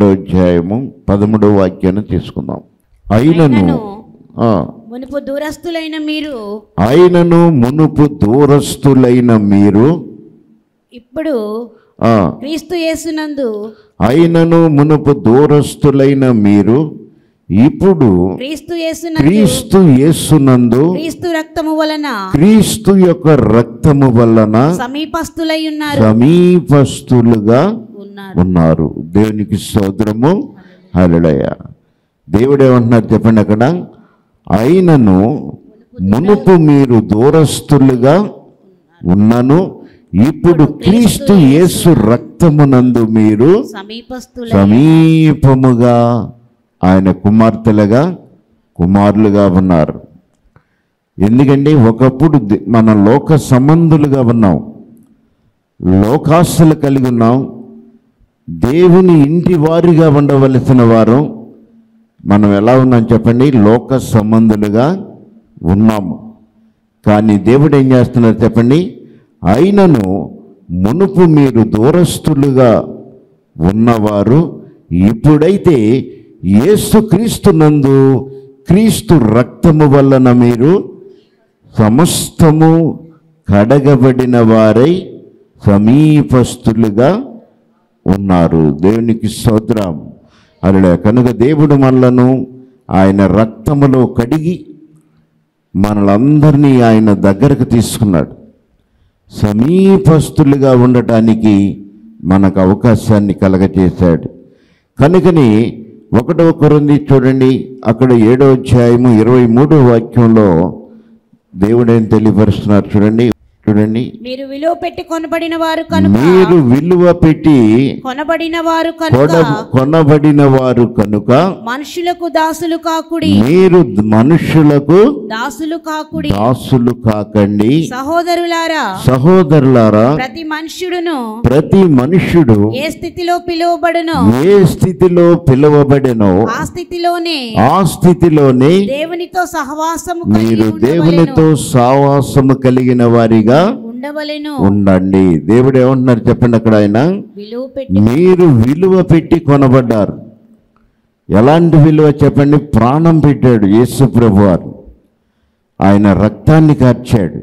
రెండో అధ్యాయము పదమూడవ వాక్యాన్ని తీసుకుందాం అయినను అయినను ఆ, మునుపు దూరస్తులైన మీరు అయినను మునుపు దూరస్తులైన మీరు ఇప్పుడు ఆ, క్రీస్తు యేసునందు అయినను మునుపు దూరస్తులైన మీరు ఇప్పుడు క్రీస్తు యేసునందు క్రీస్తు యేసునందు క్రీస్తు రక్తము వలన క్రీస్తు యొక్క రక్తము వలన సమీపస్తులై ఉన్నారు సమీపస్తులుగా ఉన్నారు ఉన్నారు దేవునికి స్తోత్రము హల్లెలూయా దేవుడు ఏమంటున్నారు చెప్పండి అక్కడ అయినను మునుపు మీరు దూరస్తులుగా ఉన్నను ఇప్పుడు క్రీస్తు యేసు రక్తమునందు మీరు సమీపస్తులై సమీపముగా ఆయన కుమార్తెలుగా కుమారులుగా ఉన్నారు ఎందుకంటే ఒకప్పుడు ది- మన లోక సంబంధులుగా ఉన్నాం లోకాస్తులు కలిగి ఉన్నాం దేవుని ఇంటి వారిగా ఉండవలసిన వారు మనం ఎలా ఉన్నాం చెప్పండి లోక సంబంధులుగా ఉన్నాము కానీ దేవుడు ఏం చేస్తున్నారు చెప్పండి అయినను మునుపు మీరు దూరస్తులుగా ఉన్నవారు ఇప్పుడైతే యేసు క్రీస్తునందు క్రీస్తు రక్తము వలన మీరు సమస్తము కడగబడిన వారై సమీపస్తులుగా ఉన్నారు దేవునికి స్తోత్రం అలా కనుక దేవుడు మనలను ఆయన రక్తములో కడిగి మనలందరినీ ఆయన దగ్గరకు తీసుకున్నాడు సమీపస్తులుగా ఉండటానికి మనకు అవకాశాన్ని కలగచేశాడు కనుకని ఒకటవ కొరంది చూడండి అక్కడ ఏడో అధ్యాయము ఇరవై మూడో వాక్యంలో దేవుడేం తెలియపరుస్తున్నారు చూడండి చూడండి మీరు విలువ పెట్టి కొనబడిన వారు కనుక మీరు విలువ పెట్టి కొనబడిన వారు కొన కనుక కొనబడిన వారు కనుక మనుషులకు దాసులు కాకుడి మీరు మనుషులకు దాసులు కాకుడి దాసులు కాకండి సహోదరులారా సహోదరులారా ప్రతి మనుష్యుడును ప్రతి మనుష్యుడు ఏ స్థితిలో పిలువబడునో ఏ స్థితిలో పిలువబడెనో ఆ స్థితిలోనే ఆ స్థితిలోనే దేవునితో సహవాసము కలిగి మీరు ఉండవలెను. దేవునితో సావాసము కలిగిన వారిగా ఉండవలెను ఉండండి దేవుడు ఏమంటున్నారు చెప్పండి అక్కడ ఆయన విలువ పెట్టి మీరు విలువ పెట్టి కొనబడ్డారు ఎలాంటి విలువ చెప్పండి ప్రాణం పెట్టాడు యేసు ప్రభువారు ఆయన రక్తాన్ని కార్చాడు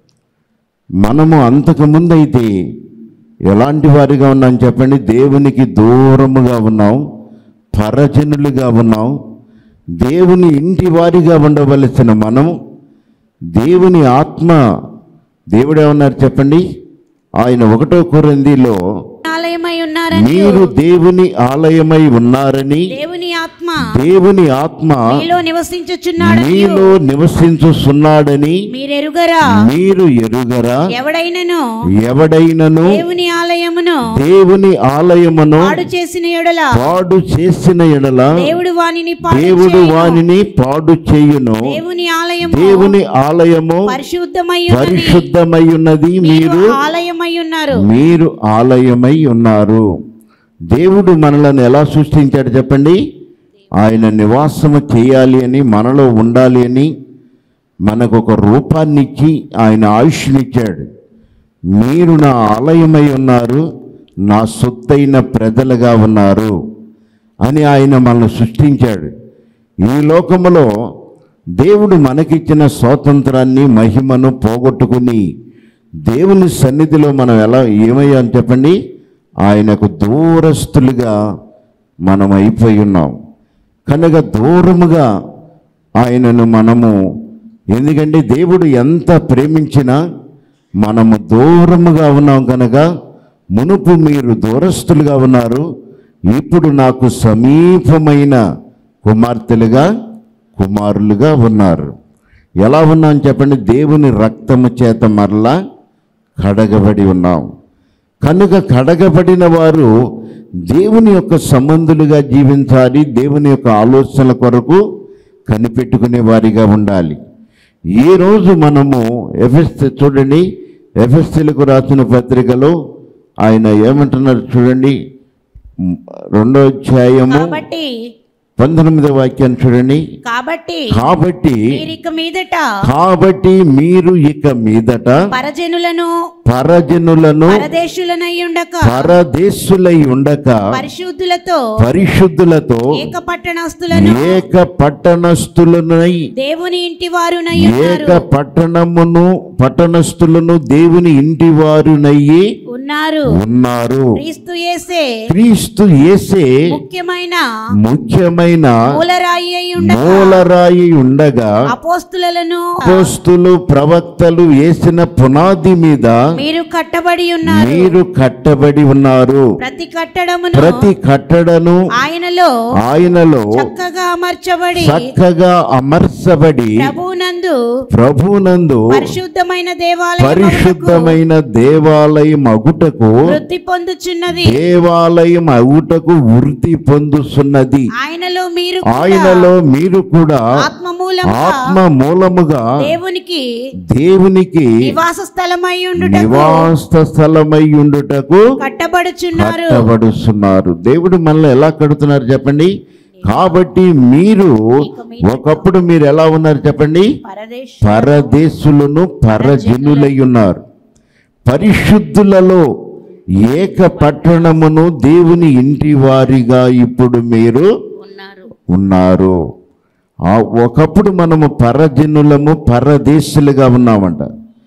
మనము అంతకుముందు అయితే ఎలాంటి వారిగా ఉన్నాం చెప్పండి దేవునికి దూరముగా ఉన్నాం పరజనులుగా ఉన్నాం దేవుని ఇంటి వారిగా ఉండవలసిన మనం దేవుని ఆత్మ దేవుడు ఏమన్నారు చెప్పండి ఆయన ఒకటో కొరిందిలో ఆలయమై ఉన్నారని మీరు దేవుని ఆలయమై ఉన్నారని దేవుని ఆత్మ దేవుని ఆత్మ మీలో నివసించుచున్నాడని మీలో నివసించుచున్నాడని మీరెరుగరా మీరు ఎరుగరా ఎవడైనను ఎవడైనను దేవుని ఆలయమును దేవుని ఆలయమును పాడు చేసిన ఎడల పాడు చేసిన ఎడల దేవుడు వానిని పాడు దేవుడు చేయును. వానిని పాడు చేయును దేవుని ఆలయము దేవుని ఆలయము పరిశుద్ధమై ఉన్నది పరిశుద్ధమై ఉన్నది మీరు మీరు ఆలయమై ఉన్నారు మీరు ఆలయమై ఉన్నారు దేవుడు మనలను ఎలా సృష్టించాడు చెప్పండి ఆయన నివాసము చేయాలి అని మనలో ఉండాలి అని మనకు ఒక రూపాన్ని ఇచ్చి ఆయన ఆయుష్నిచ్చాడు మీరు నా ఆలయమై ఉన్నారు నా సొత్తైన ప్రజలుగా ఉన్నారు అని ఆయన మనల్ని సృష్టించాడు ఈ లోకములో దేవుడు మనకిచ్చిన స్వాతంత్రాన్ని మహిమను పోగొట్టుకుని దేవుని సన్నిధిలో మనం ఎలా ఏమయ్యాం చెప్పండి ఆయనకు దూరస్తులుగా మనం అయిపోయి ఉన్నాం కనుక దూరముగా ఆయనను మనము ఎందుకంటే దేవుడు ఎంత ప్రేమించినా మనము దూరముగా ఉన్నాం కనుక మునుపు మీరు దూరస్తులుగా ఉన్నారు ఇప్పుడు నాకు సమీపమైన కుమార్తెలుగా కుమారులుగా ఉన్నారు ఎలా ఉన్నాం చెప్పండి దేవుని రక్తము చేత మరలా కడగబడి ఉన్నాం కనుక కడగబడిన వారు దేవుని యొక్క సంబంధులుగా జీవించాలి దేవుని యొక్క ఆలోచనల కొరకు కనిపెట్టుకునే వారిగా ఉండాలి ఈ రోజు మనము ఎఫెస్ చూడండి ఎఫెస్సీలకు రాసిన పత్రికలో ఆయన ఏమంటున్నారు చూడండి మ్, రెండో అధ్యాయము కాబట్టి పంతొమ్మిదవ వాక్యాన్ని చూడండి కాబట్టి కాబట్టి మీరిక మీదట కాబట్టి మీరు ఇక మీదట పరజనులను పరజనులను పరదేశులనై ఉండక పరదేశులై ఉండక పరిశుద్ధులతో పరిశుద్ధులతో ఏక పట్టణస్థులను ఏక పట్టణస్థులనై దేవుని ఇంటి వారునై ఏక పట్టణమును పట్టణస్థులను దేవుని ఇంటి వారునయ్యి ఉన్నారు ఉన్నారు క్రీస్తు యేసే క్రీస్తు యేసే ముఖ్యమైన ముఖ్యమైన మూలరాయి అయి ఉండగా మూలరాయి ఉండగా అపోస్తులను అపోస్తులు ప్రవక్తలు వేసిన పునాది మీద మీరు కట్టబడి ఉన్నారు మీరు కట్టబడి ఉన్నారు ప్రతి కట్టడమును ప్రతి కట్టడను ఆయనలో ఆయనలో చక్కగా అమర్చబడి చక్కగా అమర్చబడి ప్రభునందు ప్రభునందు పరిశుద్ధమైన దేవాలయం పరిశుద్ధమైన దేవాలయం అగుటకు వృద్ధి పొందుచున్నది దేవాలయం అగుటకు వృద్ధి పొందుతున్నది ఆయనలో మీరు కూడా ఆయనలో మీరు కూడా ఆత్మ మూలముగా ఆత్మ మూలముగా దేవునికి దేవునికి నివాస స్థలమై ఉండుటకు నివాస స్థలమై ఉండుటకు కట్టబడుచున్నారు కట్టబడుతున్నారు దేవుడు మనల్ని ఎలా కడుతున్నారు చెప్పండి కాబట్టి మీరు ఒకప్పుడు మీరు ఎలా ఉన్నారు చెప్పండి పరదేశ్ పరదేశులను పరజనులై ఉన్నారు పరిశుద్ధులలో ఏక పట్టణమును దేవుని ఇంటి వారిగా ఇప్పుడు మీరు ఉన్నారు ఉన్నారు ఆ ఒకప్పుడు మనము పరజనులము పరదేశులుగా ఉన్నామంట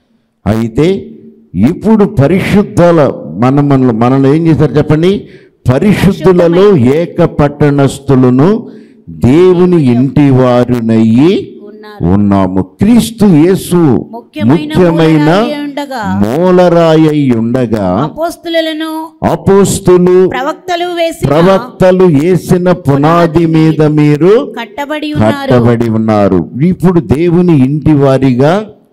అయితే ఇప్పుడు పరిశుద్ధల మన మన మనల్ని ఏం చేశారు చెప్పండి పరిశుద్ధులలో ఏక పట్టణస్థులను దేవుని ఇంటి వారునయ్యి ఉన్నారు ఉన్నాము క్రీస్తు యేసు ముఖ్యమైన ముఖ్యమైన మూలరాయి ఉండగా మూలరాయి ఉండగా అపోస్తులను అపోస్తులు ప్రవక్తలు వేసిన ప్రవక్తలు వేసిన పునాది మీద మీరు కట్టబడి ఉన్నారు కట్టబడి ఉన్నారు ఇప్పుడు దేవుని ఇంటి వారిగా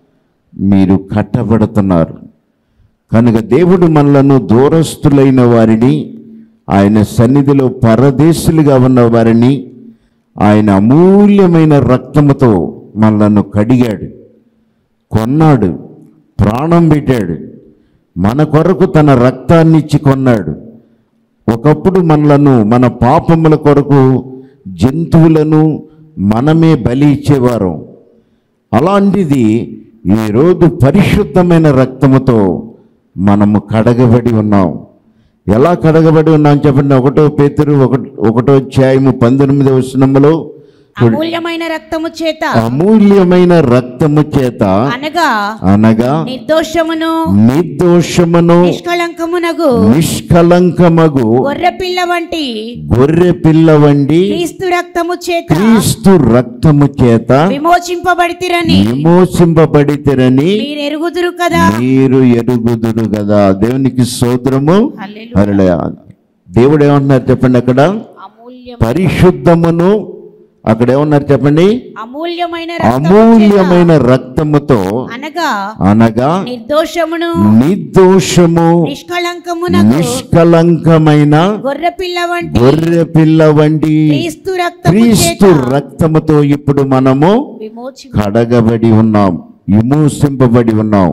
మీరు కట్టబడుతున్నారు కనుక దేవుడు మనలను దూరస్తులైన వారిని ఆయన సన్నిధిలో పరదేశులుగా ఉన్న వారిని ఆయన అమూల్యమైన రక్తముతో మనలను కడిగాడు కొన్నాడు ప్రాణం పెట్టాడు మన కొరకు తన రక్తాన్ని ఇచ్చి కొన్నాడు ఒకప్పుడు మనలను మన పాపముల కొరకు జంతువులను మనమే బలి ఇచ్చేవారం అలాంటిది ఈరోజు పరిశుద్ధమైన రక్తముతో మనము కడగబడి ఉన్నాం ఎలా కడగబడి ఉన్నాం చెప్పండి ఒకటో పేతురు ఒకటి ఒకటో అధ్యాయము పంతొమ్మిదవ వచనములో అమూల్యమైన రక్తము చేత అమూల్యమైన రక్తము చేత అనగా అనగా నిర్దోషమును నిర్దోషమును నిష్కళంకమునగు నిష్కలంకమగు గొర్రె పిల్ల వంటి గొర్రె పిల్ల వండి క్రీస్తు రక్తము చేత క్రీస్తు రక్తము చేత విమోచింపబడితిరని విమోచింపబడితేరని మీరు ఎరుగుదురు కదా మీరు ఎరుగుదురు కదా దేవునికి సోదరము హల్లెలూయా. హల్లెలూయా. దేవుడు ఏమంటున్నారు చెప్పండి అక్కడ అమూల్యం పరిశుద్ధమును అక్కడ ఏమన్నారు చెప్పండి అమూల్యమైన రక్తము చేత అమూల్యమైన రక్తముతో అనగా అనగా నిర్దోషమును నిర్దోషము నిష్కళంకమునగు నిష్కలంకమైన గొర్రె పిల్ల వంటి గొర్రె పిల్ల వంటి క్రీస్తు రక్తము క్రీస్తు చేత రక్తముతో ఇప్పుడు మనము విమోచి కడగబడి ఉన్నాం విమోసింపబడి ఉన్నాం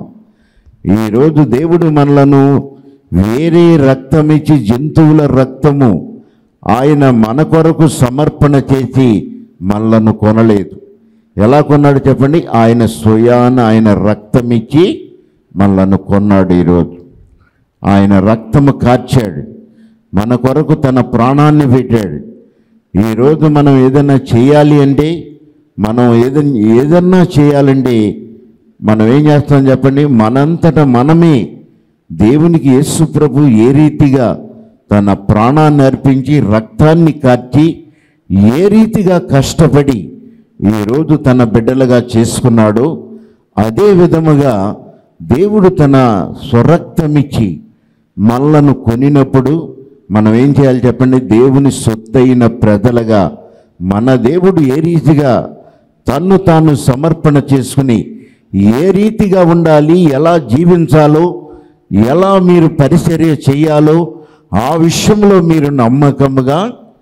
ఈరోజు దేవుడు మనలను వేరే రక్తం ఇచ్చి జంతువుల రక్తము ఆయన మన కొరకు సమర్పణ చేసి మనలను కొనలేదు ఎలా కొన్నాడు చెప్పండి ఆయన స్వయాన ఆయన రక్తం ఇచ్చి మనలను కొన్నాడు ఈరోజు ఆయన రక్తము కార్చాడు మన కొరకు తన ప్రాణాన్ని పెట్టాడు ఈరోజు మనం ఏదైనా చేయాలి అంటే మనం ఏదైనా ఏదన్నా చేయాలంటే మనం ఏం చేస్తాం చెప్పండి మనంతట మనమే దేవునికి యేసు ప్రభు ఏ రీతిగా తన ప్రాణాన్ని అర్పించి రక్తాన్ని కార్చి ఏ రీతిగా కష్టపడి ఈరోజు తన బిడ్డలుగా చేసుకున్నాడో అదే విధముగా దేవుడు తన స్వరక్తమిచ్చి మనలను కొనినప్పుడు మనం ఏం చేయాలి చెప్పండి దేవుని సొత్తైన ప్రజలుగా మన దేవుడు ఏ రీతిగా తన్ను తాను సమర్పణ చేసుకుని ఏ రీతిగా ఉండాలి ఎలా జీవించాలో ఎలా మీరు పరిచర్య చేయాలో ఆ విషయంలో మీరు నమ్మకముగా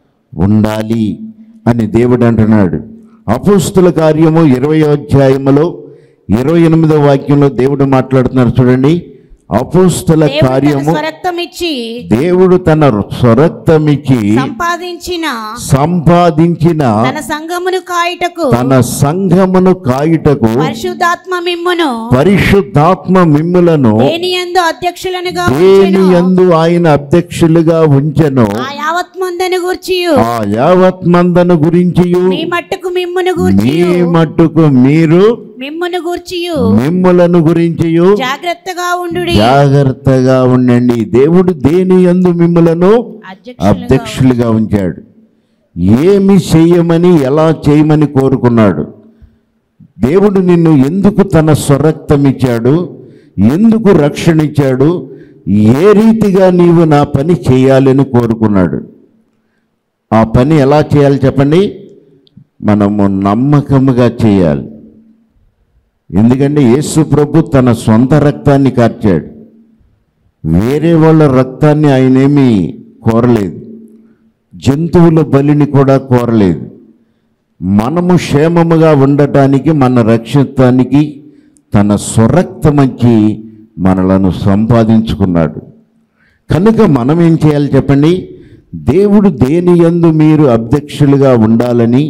ఉండాలి అని దేవుడు అంటున్నాడు అపోస్తుల కార్యము ఇరవై అధ్యాయములో ఇరవై ఎనిమిదో వాక్యంలో దేవుడు మాట్లాడుతున్నారు చూడండి అపోస్తల దేవుడు తన కార్యము స్వరక్తం ఇచ్చి దేవుడు తన స్వరక్తమిచ్చి సంపాదించిన సంపాదించిన తన సంఘమును కాయుటకు తన సంఘమును కాయుటకు పరిశుద్ధాత్మ మిమ్మును పరిశుద్ధాత్మ మిమ్ములను దేని యందు అధ్యక్షులనుగా దేని ఉంచెను యందు ఆయన అధ్యక్షులుగా ఉంచెను ఆ యావత్ మందను గూర్చి ఆ యావత్ మందను గురించి మీ మట్టుకు మిమ్మును గూర్చి మీ మట్టుకు మీరు మిమ్మును గూర్చి మిమ్ములను గురించి జాగ్రత్తగా ఉండు జాగ్రత్తగా ఉండండి దేవుడు దేని యందు మిమ్ములను అధ్యక్షులుగా అధ్యక్షులుగా ఉంచాడు ఏమి చెయ్యమని ఎలా చేయమని కోరుకున్నాడు దేవుడు నిన్ను ఎందుకు తన స్వరక్తం ఇచ్చాడు ఎందుకు రక్షణ ఇచ్చాడు ఏ రీతిగా నీవు నా పని చేయాలని కోరుకున్నాడు ఆ పని ఎలా చేయాలి చెప్పండి మనము నమ్మకముగా చేయాలి ఎందుకంటే యేసు ప్రభు తన సొంత రక్తాన్ని కార్చాడు వేరే వాళ్ళ రక్తాన్ని ఆయనేమీ కోరలేదు జంతువుల బలిని కూడా కోరలేదు మనము క్షేమముగా ఉండటానికి మన రక్షితానికి తన స్వరక్తమంచి మనలను సంపాదించుకున్నాడు కనుక మనం ఏం చేయాలి చెప్పండి దేవుడు దేని యందు మీరు అధ్యక్షులుగా ఉండాలని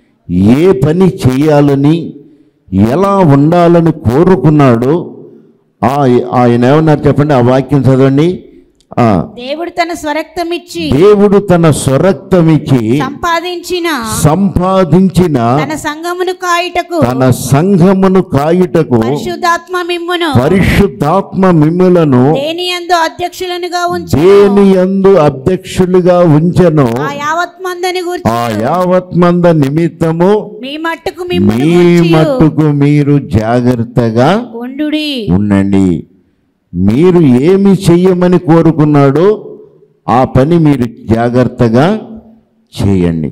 ఏ పని చేయాలని ఎలా ఉండాలని కోరుకున్నాడో ఆ ఆయన ఏమన్నారు చెప్పండి ఆ వాక్యం చదవండి ఆ, దేవుడు తన స్వరక్తం ఇచ్చి దేవుడు తన స్వరక్తమిచ్చి సంపాదించిన సంపాదించిన తన సంఘమును కాయుటకు తన సంఘమును కాయుటకు పరిశుద్ధాత్మ మిమ్మును పరిశుద్ధాత్మ మిమ్ములను దేని యందు అధ్యక్షులనుగా ఉంచి దేని యందు అధ్యక్షులుగా ఉంచెను ఆ యావత్ మందని గూర్చి ఆ యావత్మంద నిమిత్తము మీ మట్టుకు మిమ్మును మీ గూర్చి మట్టుకు మీరు జాగ్రత్తగా ఉండుడి ఉండండి మీరు ఏమి చెయ్యమని కోరుకున్నాడో ఆ పని మీరు జాగ్రత్తగా చేయండి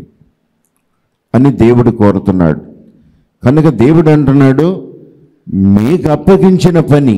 అని దేవుడు కోరుతున్నాడు కనుక దేవుడు అంటున్నాడు మీకు అప్పగించిన పని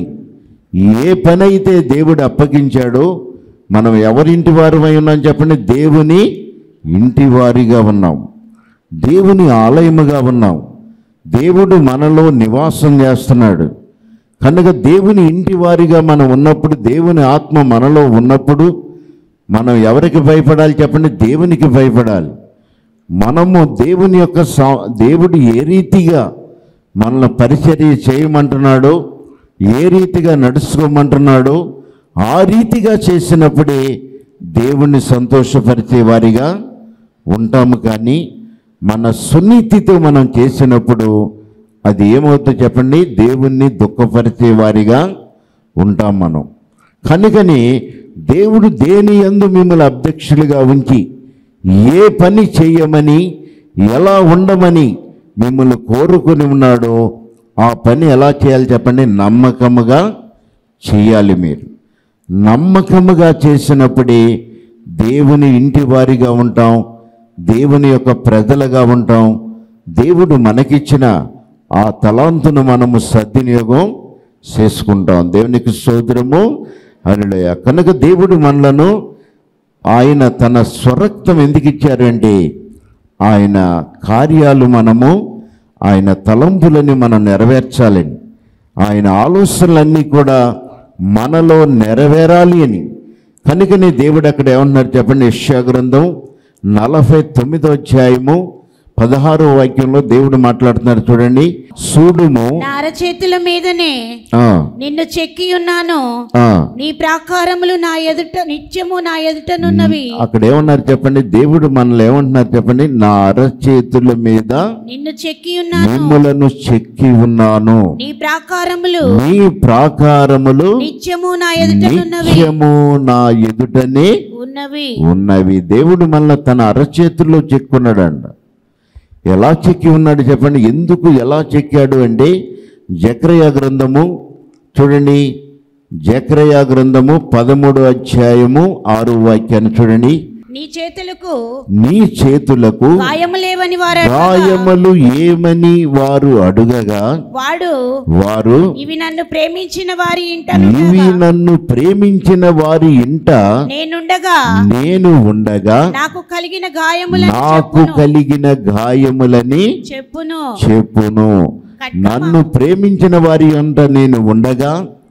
ఏ పని అయితే దేవుడు అప్పగించాడో మనం ఎవరింటి వారమై ఉన్నాం చెప్పండి దేవుని ఇంటి వారిగా ఉన్నాం దేవుని ఆలయముగా ఉన్నాం దేవుడు మనలో నివాసం చేస్తున్నాడు కనుక దేవుని ఇంటి వారిగా మనం ఉన్నప్పుడు దేవుని ఆత్మ మనలో ఉన్నప్పుడు మనం ఎవరికి భయపడాలి చెప్పండి దేవునికి భయపడాలి మనము దేవుని యొక్క సా- దేవుడు ఏ రీతిగా మనల్ని పరిచర్య చేయమంటున్నాడో ఏ రీతిగా నడుచుకోమంటున్నాడో ఆ రీతిగా చేసినప్పుడే దేవుణ్ణి సంతోషపరిచే వారిగా ఉంటాము కానీ మన సునీతితో మనం చేసినప్పుడు అది ఏమవుతుందో చెప్పండి దేవుణ్ణి దుఃఖపరిచే వారిగా ఉంటాం మనం కనుకని దేవుడు దేని యందు మిమ్మల్ని అధ్యక్షులుగా ఉంచి ఏ పని చేయమని ఎలా ఉండమని మిమ్మల్ని కోరుకుని ఉన్నాడో ఆ పని ఎలా చేయాలి చెప్పండి నమ్మకముగా చేయాలి మీరు నమ్మకముగా చేసినప్పుడే దేవుని ఇంటి వారిగా ఉంటాం దేవుని యొక్క ప్రజలుగా ఉంటాం దేవుడు మనకిచ్చిన ఆ తలాంతును మనము సద్వినియోగం చేసుకుంటాం దేవునికి సోదరము అనిలయ కనుక దేవుడు మనలను ఆయన తన స్వరక్తం ఎందుకు ఇచ్చారంటే ఆయన కార్యాలు మనము ఆయన తలంపులని మనం నెరవేర్చాలని ఆయన ఆలోచనలన్నీ కూడా మనలో నెరవేరాలి అని కనుకనే దేవుడు అక్కడ ఏమన్నారు చెప్పండి యెషయా గ్రంథం నలభై తొమ్మిదో అధ్యాయము పదహారో వాక్యంలో దేవుడు మాట్లాడుతున్నారు చూడండి సూడుము నా అరచేతుల మీదనే ఆ, నిన్ను చెక్కి ఉన్నాను ఆ. నీ ప్రాకారములు నా ఎదుట నిత్యము నా ఎదుటనున్నవి అక్కడ ఏమన్నారు చెప్పండి దేవుడు మనల్ని ఏమంటున్నారు చెప్పండి నా అరచేతుల మీద నిన్ను చెక్కి ఉన్నాను మిమ్ములను చెక్కి ఉన్నాను నీ ప్రాకారములు నీ ప్రాకారములు నిత్యము నా ఎదుటనున్నవి నిత్యము నా ఎదుటనే ఉన్నవి ఉన్నవి దేవుడు మనల్ని తన అరచేతుల్లో చెక్కున్నాడంట ఎలా చెక్కి ఉన్నాడు చెప్పండి ఎందుకు ఎలా చెక్కాడు అంటే జక్రయ గ్రంథము చూడండి జక్రయ గ్రంథము పదమూడు అధ్యాయము ఆరు వాక్యాన్ని చూడండి నీ చేతులకు నీ చేతులకు గాయము లేవని వారు అడగగా, గాయములు ఏమని వారు అడుగగా వాడు వారు ఇవి నన్ను ప్రేమించిన వారి ఇంట ఇవి నన్ను ప్రేమించిన వారి ఇంట నేనుండగా నేను ఉండగా నాకు కలిగిన గాయములను నాకు చెప్పును కలిగిన గాయములని చెప్పును చెప్పును నన్ను ప్రేమించిన వారి అంట నేను ఉండగా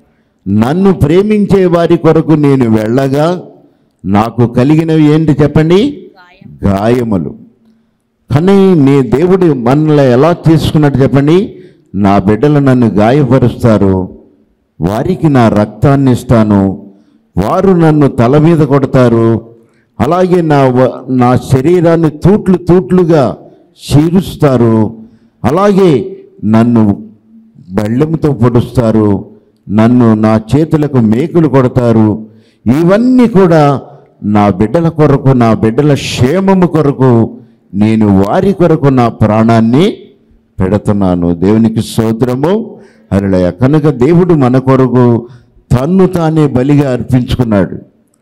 నన్ను ప్రేమించే వారి కొరకు నేను వెళ్ళగా నాకు కలిగినవి ఏంటి చెప్పండి గాయములు కానీ నీ దేవుడు మనల్ని ఎలా తీసుకున్నట్టు చెప్పండి నా బిడ్డలు నన్ను గాయపరుస్తారు వారికి నా రక్తాన్ని ఇస్తాను వారు నన్ను తల మీద కొడతారు అలాగే నా వ- నా శరీరాన్ని తూట్లు తూట్లుగా చీరుస్తారు అలాగే నన్ను బెళ్ళెంతో పొడుస్తారు నన్ను నా చేతులకు మేకులు కొడతారు ఇవన్నీ కూడా నా బిడ్డల కొరకు నా బిడ్డల క్షేమము కొరకు నేను వారి కొరకు నా ప్రాణాన్ని పెడుతున్నాను దేవునికి స్తోత్రము హరిళయ కనుక దేవుడు మన కొరకు తన్ను తానే బలిగా అర్పించుకున్నాడు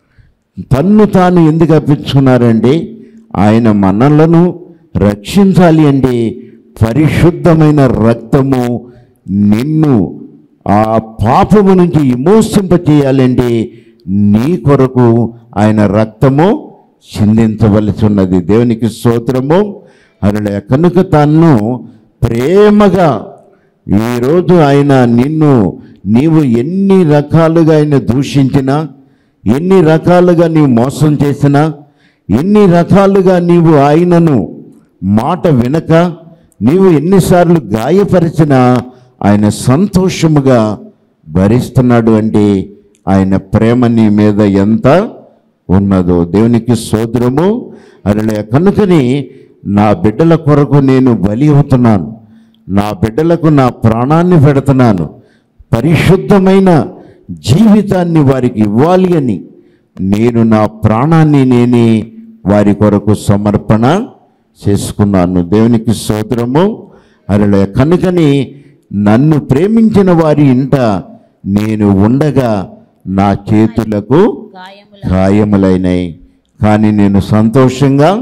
తన్ను తాను ఎందుకు అర్పించుకున్నారంటే ఆయన మనలను రక్షించాలి అంటే పరిశుద్ధమైన రక్తము నిన్ను ఆ పాపము నుంచి విమోచింప చేయాలంటే నీ కొరకు ఆయన రక్తము చిందించవలసి ఉన్నది దేవునికి స్తోత్రము అలా కనుక తన్ను ప్రేమగా ఈరోజు ఆయన నిన్ను నీవు ఎన్ని రకాలుగా ఆయన దూషించినా ఎన్ని రకాలుగా నీవు మోసం చేసినా ఎన్ని రకాలుగా నీవు ఆయనను మాట వినక నీవు ఎన్నిసార్లు గాయపరిచినా ఆయన సంతోషముగా భరిస్తున్నాడు అంటే ఆయన ప్రేమ నీ మీద ఎంత ఉన్నదో దేవునికి సోదరము అరలే కనుకని నా బిడ్డల కొరకు నేను బలి అవుతున్నాను నా బిడ్డలకు నా ప్రాణాన్ని పెడుతున్నాను పరిశుద్ధమైన జీవితాన్ని వారికి ఇవ్వాలి అని నేను నా ప్రాణాన్ని నేనే వారి కొరకు సమర్పణ చేసుకున్నాను దేవునికి స్తోత్రము అరలే కనుకని నన్ను ప్రేమించిన వారి ఇంట నేను ఉండగా నా చేతులకు గాయముల గాయములైనాయి కానీ నేను సంతోషంగా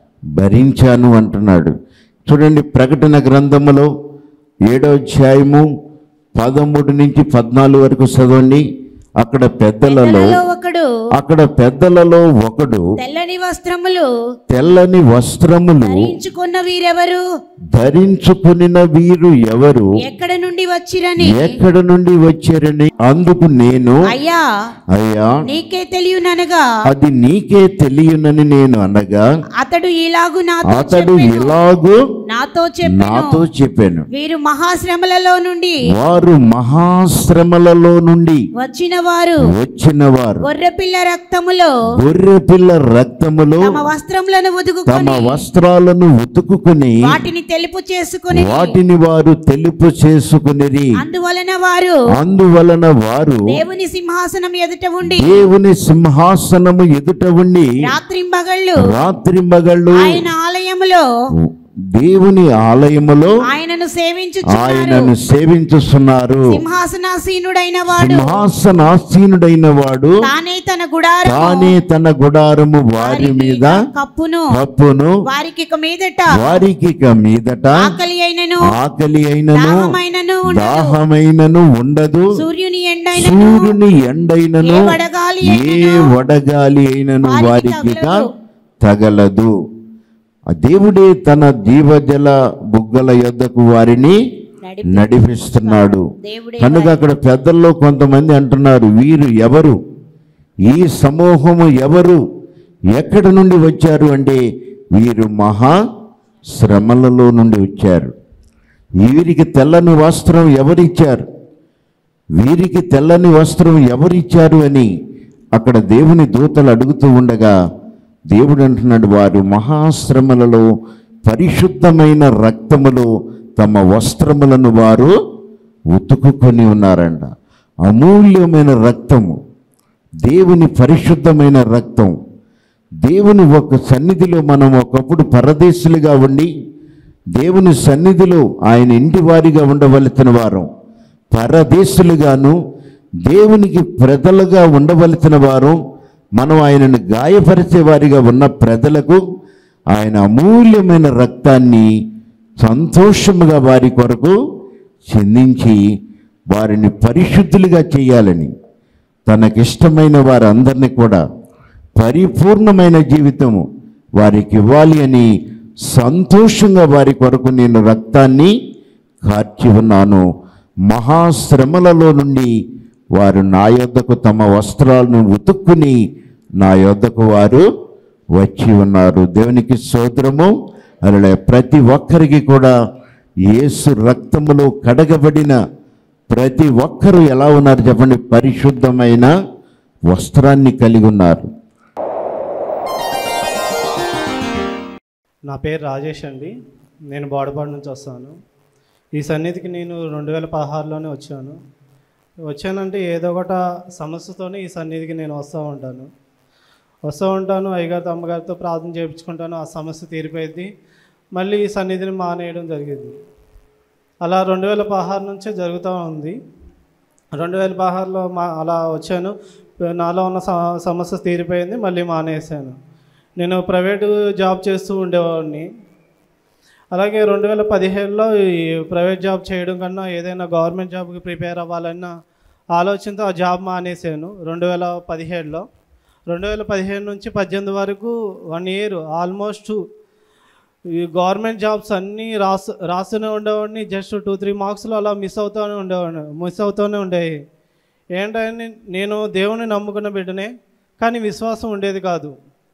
భరించాను అంటున్నాడు చూడండి ప్రకటన గ్రంథములో ఏడో అధ్యాయము పదమూడు నుంచి పద్నాలుగు వరకు చదవండి అక్కడ పెద్దలలో పెద్దలలో ఒకడు అక్కడ పెద్దలలో ఒకడు తెల్లని వస్త్రములు తెల్లని వస్త్రములు ధరించుకున్న వీరెవరు ధరించుకునిన వీరు ఎవరు ఎక్కడ నుండి వచ్చిరని ఎక్కడ నుండి వచ్చారని అందుకు నేను అయ్యా అయ్యా నీకే తెలియననగా అది నీకే తెలియనని నేను అనగా అతడు ఇలాగు నాతో అతడు చెప్పెను. ఇలాగూ నాతో చెప్పెను నాతో చెప్పాను వీరు మహాశ్రమలలో నుండి వారు మహాశ్రమలలో నుండి వచ్చిన వారు వచ్చిన వారు గొర్రెపిల్ల రక్తములో గొర్రె పిల్ల రక్తములో తమ వస్త్రములను తమ ఉదుకుకొని వస్త్రాలను ఉతుకుని వాటిని తెలుపు చేసుకుని వాటిని వారు తెలుపు చేసుకునిరి అందువలన వారు అందువలన వారు దేవుని సింహాసనం ఎదుట ఉండి దేవుని సింహాసనము ఎదుట ఉండి రాత్రింబగళ్ళు రాత్రి మగళ్ళు ఆయన ఆలయములో దేవుని ఆలయములో ఆయనను సేవించుచున్నారు ఆయనను సేవించుస్తున్నారు సింహాసనాసీనుడైన వాడు సింహాసనాసీనుడైన వాడు తానే తన గుడారము తానే తన గుడారము వారి మీద కప్పును కప్పును వారికి ఇక మీదట వారికి ఇక మీదట ఆకలి అయినను ఆకలి అయినను దాహమైనను ఉండదు. దాహమైనను ఉండదు సూర్యుని ఎండైనను సూర్యుని ఎండైనను ఏ వడగాలి ఏ వడగాలి అయినను వారికి వారికి ఇక తగలదు. తగలదు ఆ దేవుడే తన జీవజల బుగ్గల యొద్దకు వారిని నడిపి- నడిపిస్తున్నాడు దేవుడే కనుక అక్కడ పెద్దల్లో కొంతమంది అంటున్నారు వీరు ఎవరు ఈ సమూహము ఎవరు ఎక్కడి నుండి వచ్చారు అంటే వీరు మహా శ్రమలలో నుండి వచ్చారు వీరికి తెల్లని వస్త్రం ఎవరిచ్చారు వీరికి తెల్లని వస్త్రం ఎవరిచ్చారు అని అక్కడ దేవుని దూతలు అడుగుతూ ఉండగా దేవుడు అంటున్నాడు వారు మహాశ్రమలలో పరిశుద్ధమైన రక్తములో తమ వస్త్రములను వారు ఉతుకుకొని ఉన్నారంట అమూల్యమైన రక్తము దేవుని పరిశుద్ధమైన రక్తం దేవుని ఒక సన్నిధిలో మనం ఒకప్పుడు పరదేశులుగా ఉండి దేవుని సన్నిధిలో ఆయన ఇంటి వారిగా ఉండవలసిన వారం పరదేశులుగాను దేవునికి ప్రజలుగా ఉండవలసిన వారు మనం ఆయనను గాయపరిచే వారిగా ఉన్న ప్రజలకు ఆయన అమూల్యమైన రక్తాన్ని సంతోషముగా వారి కొరకు చెందించి వారిని పరిశుద్ధులుగా చేయాలని తనకిష్టమైన వారందరినీ కూడా పరిపూర్ణమైన జీవితము వారికి ఇవ్వాలి అని సంతోషంగా వారి కొరకు నేను రక్తాన్ని కార్చి ఉన్నాను మహాశ్రమలలో నుండి వారు నా యొద్దకు తమ వస్త్రాలను ఉతుక్కుని నా యొద్దకు వారు వచ్చి ఉన్నారు దేవునికి సోదరము అలా ప్రతి ఒక్కరికి కూడా యేసు రక్తములో కడగబడిన ప్రతి ఒక్కరూ ఎలా ఉన్నారు చెప్పండి పరిశుద్ధమైన వస్త్రాన్ని కలిగి ఉన్నారు నా పేరు రాజేష్ అండి నేను బోడపాడు నుంచి వస్తాను ఈ సన్నిధికి నేను రెండు వేల పదహారులోనే వచ్చాను వచ్చానంటే ఏదో ఒకట సమస్యతోనే ఈ సన్నిధికి నేను వస్తూ ఉంటాను వస్తూ ఉంటాను అయ్యగారితో అమ్మగారితో ప్రార్థన చేయించుకుంటాను ఆ సమస్య తీరిపోయింది మళ్ళీ ఈ సన్నిధిని మానేయడం జరిగింది అలా రెండు వేల పదహారు నుంచే జరుగుతూ ఉంది రెండు వేల పదహారులో మా అలా వచ్చాను నాలో ఉన్న స- సమస్య తీరిపోయింది మళ్ళీ మానేశాను నేను ప్రైవేటు జాబ్ చేస్తూ ఉండేవాడిని అలాగే రెండు వేల పదిహేడులో ఈ ప్రైవేట్ జాబ్ చేయడం కన్నా ఏదైనా గవర్నమెంట్ జాబ్కి ప్రిపేర్ అవ్వాలన్న ఆలోచనతో ఆ జాబ్ మానేశాను రెండు వేల పదిహేడులో రెండు వేల పదిహేడు నుంచి పద్దెనిమిది వరకు వన్ ఇయర్ ఆల్మోస్ట్ ఈ గవర్నమెంట్ జాబ్స్ అన్నీ రాసు రాస్తూనే ఉండేవాడిని జస్ట్ టూ త్రీ మార్క్స్లో అలా మిస్ అవుతూనే ఉండేవాడిని మిస్ అవుతూనే ఉండేవి ఏంటని నేను దేవుని నమ్ముకున్న బిడ్డనే కానీ విశ్వాసం ఉండేది కాదు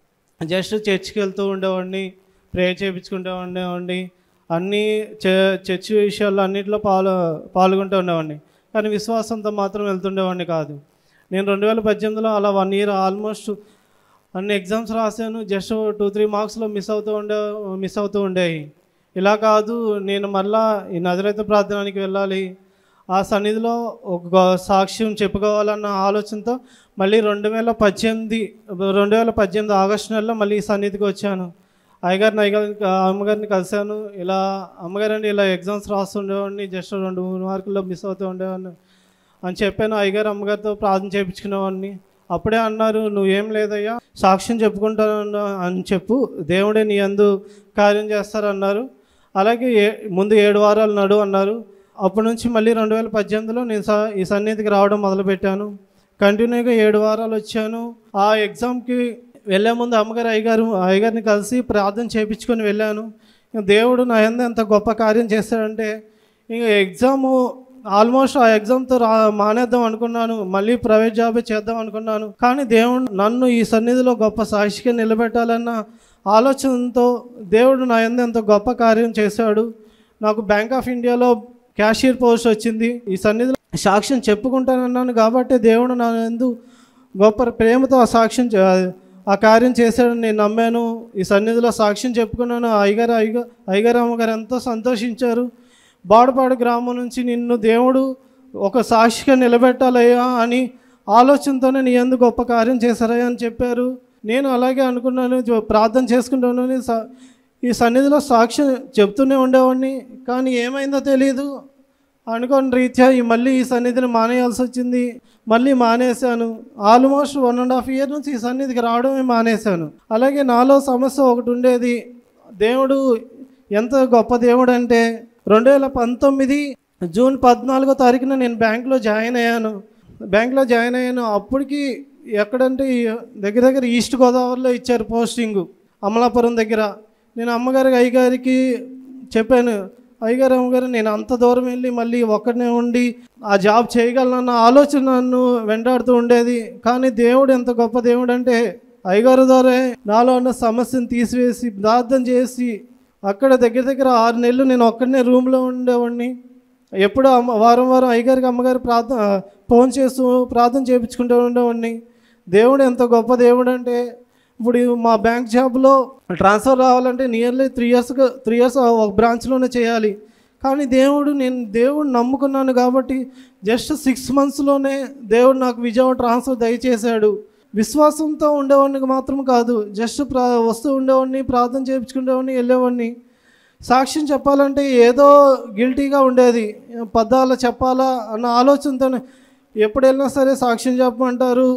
జస్ట్ చర్చ్కి వెళ్తూ ఉండేవాడిని ప్రేయర్ చేయించుకుంటూ ఉండేవాడిని అన్నీ చ- చర్చ్ విషయాల్లో అన్నింటిలో పాలు పాల్గొంటూ ఉండేవాడిని కానీ విశ్వాసంతో మాత్రం వెళ్తుండేవాడిని కాదు నేను రెండు వేల పద్దెనిమిదిలో అలా వన్ ఇయర్ ఆల్మోస్ట్ అన్ని ఎగ్జామ్స్ రాశాను జస్ట్ టూ త్రీ మార్క్స్లో మిస్ అవుతూ ఉండే మిస్ అవుతూ ఉండేవి ఇలా కాదు నేను మళ్ళా ఈ నజరైతే ప్రార్థనానికి వెళ్ళాలి ఆ సన్నిధిలో ఒక గొ- సాక్ష్యం చెప్పుకోవాలన్న ఆలోచనతో మళ్ళీ రెండు వేల పద్దెనిమిది రెండు వేల పద్దెనిమిది ఆగస్టు నెలలో మళ్ళీ ఈ సన్నిధికి వచ్చాను అయ్యగారిని అయ్యగారిని అమ్మగారిని కలిశాను ఇలా అమ్మగారండి ఇలా ఎగ్జామ్స్ రాస్తుండేవాడిని జస్ట్ రెండు మూడు మార్కుల్లో మిస్ అవుతూ ఉండేవాడిని అని చెప్పాను అయ్యగారు అమ్మగారితో ప్రార్థన చేయించుకునేవాడిని అప్పుడే అన్నారు నువ్వేం లేదయ్యా సాక్ష్యం చెప్పుకుంటాను అని చెప్పు దేవుడే నీ అందు కార్యం చేస్తారన్నారు అలాగే ఏ ముందు ఏడు వారాలు నడు అన్నారు అప్పటి నుంచి మళ్ళీ రెండు వేల పద్దెనిమిదిలో నేను స ఈ సన్నిధికి రావడం మొదలుపెట్టాను కంటిన్యూగా ఏడు వారాలు వచ్చాను ఆ ఎగ్జామ్కి వెళ్ళే ముందు అమ్మగారు అయ్యగారు అయ్యగారిని కలిసి ప్రార్థన చేయించుకొని వెళ్ళాను ఇంక దేవుడు నా ఎందు ఎంత గొప్ప కార్యం చేశాడంటే ఇంక ఎగ్జాము ఆల్మోస్ట్ ఆ ఎగ్జామ్తో రా మానేద్దాం అనుకున్నాను మళ్ళీ ప్రైవేట్ జాబే చేద్దాం అనుకున్నాను కానీ దేవుడు నన్ను ఈ సన్నిధిలో గొప్ప సాక్షిగా నిలబెట్టాలన్న ఆలోచనతో దేవుడు నా ఎందు ఎంత గొప్ప కార్యం చేశాడు నాకు బ్యాంక్ ఆఫ్ ఇండియాలో క్యాషియర్ పోస్ట్ వచ్చింది ఈ సన్నిధిలో సాక్ష్యం చెప్పుకుంటానన్నాను కాబట్టి దేవుడు నా ఎందు గొప్ప ప్రేమతో ఆ సాక్ష్యం చే- ఆ కార్యం చేశాడని నేను నమ్మాను ఈ సన్నిధిలో సాక్ష్యం చెప్పుకున్నాను అయ్యగారు అయ్యగారు అయ్యగారు అమ్మగారు ఎంతో సంతోషించారు బాడపాడు గ్రామం నుంచి నిన్ను దేవుడు ఒక సాక్షిగా నిలబెట్టాలయ్యా అని ఆలోచనతోనే నీ ఎందుకు గొప్ప కార్యం చేశారయ్యా అని చెప్పారు నేను అలాగే అనుకున్నాను జో- ప్రార్థన చేసుకుంటాను స- ఈ సన్నిధిలో సాక్ష్యం చెప్తూనే ఉండేవాడిని కానీ ఏమైందో తెలియదు అనుకోని రీత్యా ఈ మళ్ళీ ఈ సన్నిధిని మానేయాల్సి వచ్చింది మళ్ళీ మానేశాను almost one and half year నుంచి ఈ సన్నిధికి రావడమే మానేశాను అలాగే నాలో సమస్య ఒకటి ఉండేది దేవుడు ఎంత గొప్ప దేవుడు అంటే రెండు వేల పంతొమ్మిది జూన్ పద్నాలుగో తారీఖున నేను బ్యాంక్లో జాయిన్ అయ్యాను బ్యాంక్లో జాయిన్ అయ్యాను అప్పటికి ఎక్కడంటే ఈ దగ్గర దగ్గర ఈస్ట్ గోదావరిలో ఇచ్చారు పోస్టింగ్ అమలాపురం దగ్గర నేను అమ్మగారికి అయ్యగారికి చెప్పాను అయ్యగారు అమ్మగారు నేను అంత దూరం వెళ్ళి మళ్ళీ ఒక్కడనే ఉండి ఆ జాబ్ చేయగలనన్న ఆలోచన నన్ను వెంటాడుతూ ఉండేది కానీ దేవుడు ఎంత గొప్ప దేవుడు అంటే అయ్యగారు ద్వారా నాలో ఉన్న సమస్యను తీసివేసి ప్రార్థన చేసి అక్కడ దగ్గర దగ్గర ఆరు నెలలు నేను ఒక్కడనే రూమ్లో ఉండేవాడిని ఎప్పుడూ అమ్మ వారం వారం అయ్యగారికి అమ్మగారు ప్రార్థన ఫోన్ చేస్తూ ప్రార్థన చేయించుకుంటూ ఉండేవాడిని దేవుడు ఎంత గొప్ప దేవుడు అంటే ఇప్పుడు ఈ మా బ్యాంక్ జాబ్లో ట్రాన్స్ఫర్ రావాలంటే nearly three years three years ఒక బ్రాంచ్లోనే చేయాలి కానీ దేవుడు నేను దేవుడు నమ్ముకున్నాను కాబట్టి జస్ట్ సిక్స్ మంత్స్లోనే దేవుడు నాకు విజయవాడ ట్రాన్స్ఫర్ దయచేశాడు విశ్వాసంతో ఉండేవాడిని మాత్రం కాదు జస్ట్ ప్రా వస్తూ ఉండేవాడిని ప్రార్థన చేయించుకునేవాడిని వెళ్ళేవాడిని సాక్ష్యం చెప్పాలంటే ఏదో గిల్టీగా ఉండేది పద్దాలు చెప్పాలా అన్న ఆలోచనతో ఎప్పుడు వెళ్ళినా సరే సాక్ష్యం చెప్పమంటారు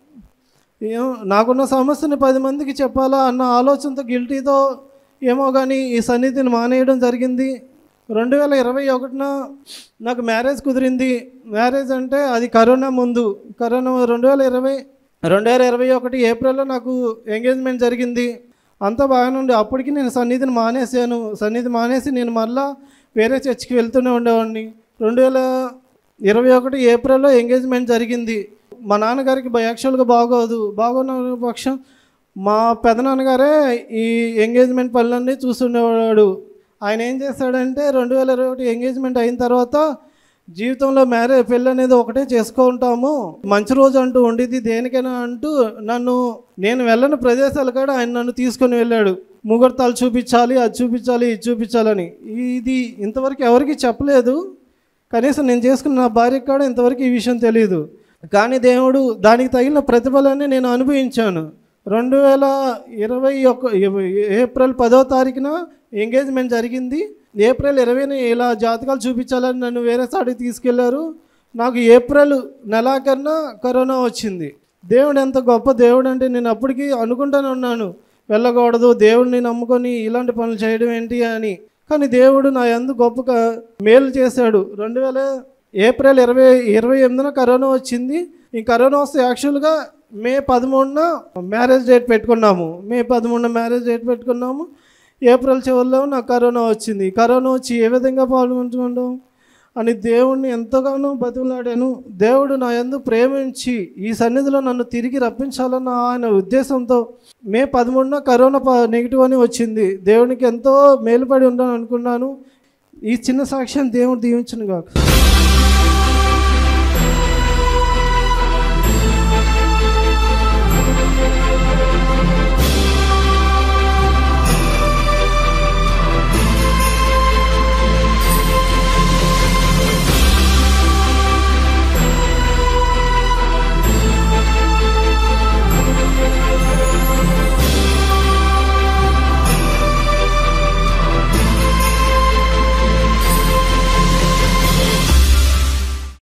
ఏం నాకున్న సమస్యని పది మందికి చెప్పాలా అన్న ఆలోచనతో గిల్టీతో ఏమో కానీ ఈ సన్నిధిని మానేయడం జరిగింది రెండు వేల ఇరవై ఒకటిన నాకు మ్యారేజ్ కుదిరింది మ్యారేజ్ అంటే అది కరోనా ముందు కరోనా రెండు వేల ఇరవై రెండు వేల ఇరవై ఒకటి ఏప్రిల్లో నాకు ఎంగేజ్మెంట్ జరిగింది అంతా బాగానే ఉండి అప్పటికి నేను సన్నిధిని మానేశాను సన్నిధి మానేసి నేను మళ్ళా వేరే చర్చికి వెళ్తూనే ఉండేవాడిని రెండు వేల ఇరవై ఒకటి ఏప్రిల్లో ఎంగేజ్మెంట్ జరిగింది మా నాన్నగారికి బ- యాక్చువల్గా బాగోదు బాగోన్న పక్షం మా పెదనాన్నగారే ఈ ఎంగేజ్మెంట్ పనులన్నీ చూస్తుండేవాడు ఆయన ఏం చేస్తాడంటే రెండు వేల ఇరవై ఒకటి ఎంగేజ్మెంట్ అయిన తర్వాత జీవితంలో మ్యారేజ్ పెళ్ళి అనేది ఒకటే చేసుకుంటాము మంచి రోజు అంటూ ఉండేది దేనికైనా అంటూ నన్ను నేను వెళ్ళని ప్రదేశాలు కూడా ఆయన నన్ను తీసుకొని వెళ్ళాడు ముహూర్తాలు చూపించాలి అది చూపించాలి ఇది చూపించాలని ఇది ఇంతవరకు ఎవరికి చెప్పలేదు కనీసం నేను చేసుకున్న నా భార్యకు కూడా ఇంతవరకు ఈ విషయం తెలియదు కానీ దేవుడు దానికి తగిన ప్రతిఫలాన్ని నేను అనుభవించాను రెండు వేల ఇరవై ఒక ఏప్రిల్ పదో తారీఖున ఎంగేజ్మెంట్ జరిగింది ఏప్రిల్ ఇరవైన ఇలా జాతకాలు చూపించాలని నన్ను వేరే సాడికి తీసుకెళ్లారు నాకు ఏప్రిల్ నెలాకన్నా కరోనా వచ్చింది దేవుడు ఎంత గొప్ప దేవుడు అంటే నేను అప్పటికి అనుకుంటానే ఉన్నాను వెళ్ళకూడదు దేవుడిని నమ్ముకొని ఇలాంటి పనులు చేయడం ఏంటి అని కానీ దేవుడు నా ఎందు గొప్ప మేలు చేశాడు రెండు వేల ఏప్రిల్ ఇరవై ఇరవై ఎనిమిదిన కరోనా వచ్చింది ఈ కరోనా వస్తే యాక్చువల్గా మే పదమూడున మ్యారేజ్ డేట్ పెట్టుకున్నాము మే పదమూడున మ్యారేజ్ డేట్ పెట్టుకున్నాము ఏప్రిల్ చివరిలో నాకు కరోనా వచ్చింది కరోనా వచ్చి ఏ విధంగా పాల్గొంటున్నాం అని దేవుణ్ణి ఎంతగానో బతిమలాడాను దేవుడు నా యందు ప్రేమించి ఈ సన్నిధిలో నన్ను తిరిగి రప్పించాలన్న ఆయన ఉద్దేశంతో మే పదమూడున కరోనా ప నెగిటివ్ అని వచ్చింది దేవునికి ఎంతో మేలుపడి ఉండాలని అనుకున్నాను ఈ చిన్న సాక్ష్యం దేవుడు దీవించను కాక